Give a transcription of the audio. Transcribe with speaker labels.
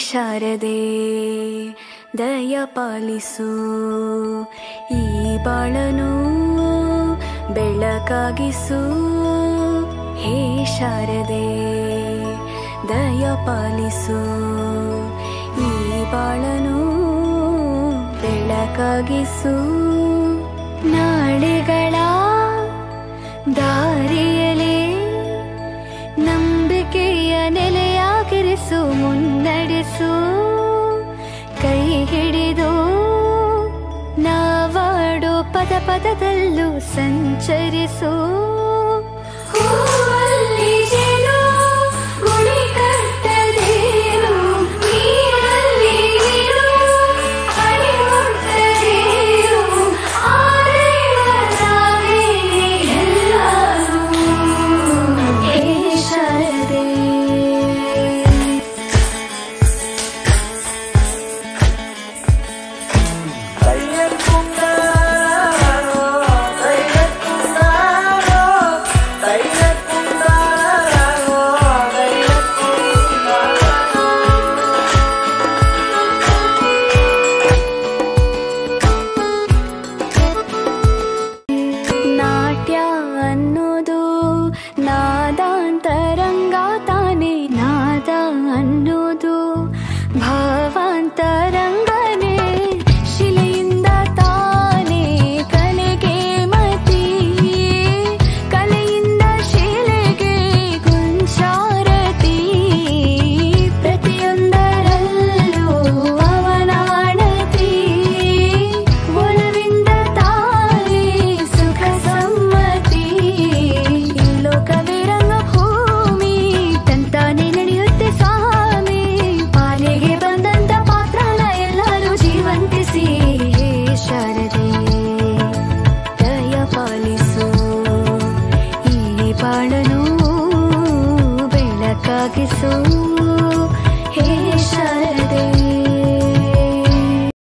Speaker 1: ಶಾರದೆ ದಯ ಪಾಲಿಸು ಈ ಬಾಳನು ಬೆಳಕಾಗಿಸು ಹೇ ಶಾರದೆ ದಯ ಪಾಲಿಸು ಈ ಬಾಳನು ಬೆಳಕಾಗಿಸು ನಾಳೆಗಳ ದಾರಿಯಲೇ ನಂಬಿಕೆಯ ನೆಲೆಯಾಗಿರಿಸು ಮುನ್ನಡೆಸು ಕೈ ಹಿಡಿದು ನಾವಾಡೋ ಪದ ಪದದಲ್ಲೂ ಸಂಚರಿಸು ಹೂವಲ್ಲಿ ಜೇನು, ಗುಡಿ ಕಟ್ಟದೇನು, ನೀರಲ್ಲಿ ನೀರು, ಹನಿ ಮುಟ್ಟದೇನು, ಆರೆಯವರಾಗಿ ಎಲ್ಲರೂ ಹೇ ಶಾರದೆ ನಾಟ್ಯ ಅನ್ನೋದು ನಾದಾಂತರಂಗ ತಾನೇ ನಾದ ಅನ್ನೋದು ಭಾವಾಂತರಂಗನೇ ಶಿಲೆಯಿಂದ ತಾನೇ ಕಲೆಗೆ ಮತಿ ಕಲೆಯಿಂದ ಶಿಲೆಗೆ ಗುಂಚಾರತಿ ಪ್ರತಿಯೊಂದರಲ್ಲೂ ಅವನಾಣತಿ ಒಲವಿಂದ ತಾನೇ ಸುಖ ಸಮ್ಮತಿ ಈ ಲೋಕವೇ ರಂಗಭೂಮಿ ತಂತಾನೆ ನಡೆಯುತ್ತೆ ಸ್ವಾಮಿ ಪಾಲಿಗೆ ಬಂದಂತ ಪಾತ್ರನ ಎಲ್ಲರೂ ಜೀವಂತಿಸಿ ಹೇ ಶಾರದೆ ದಯ ಪಾಲಿಸು ಈ ಬಾಳನು ಬೆಳಕಾಗಿಸು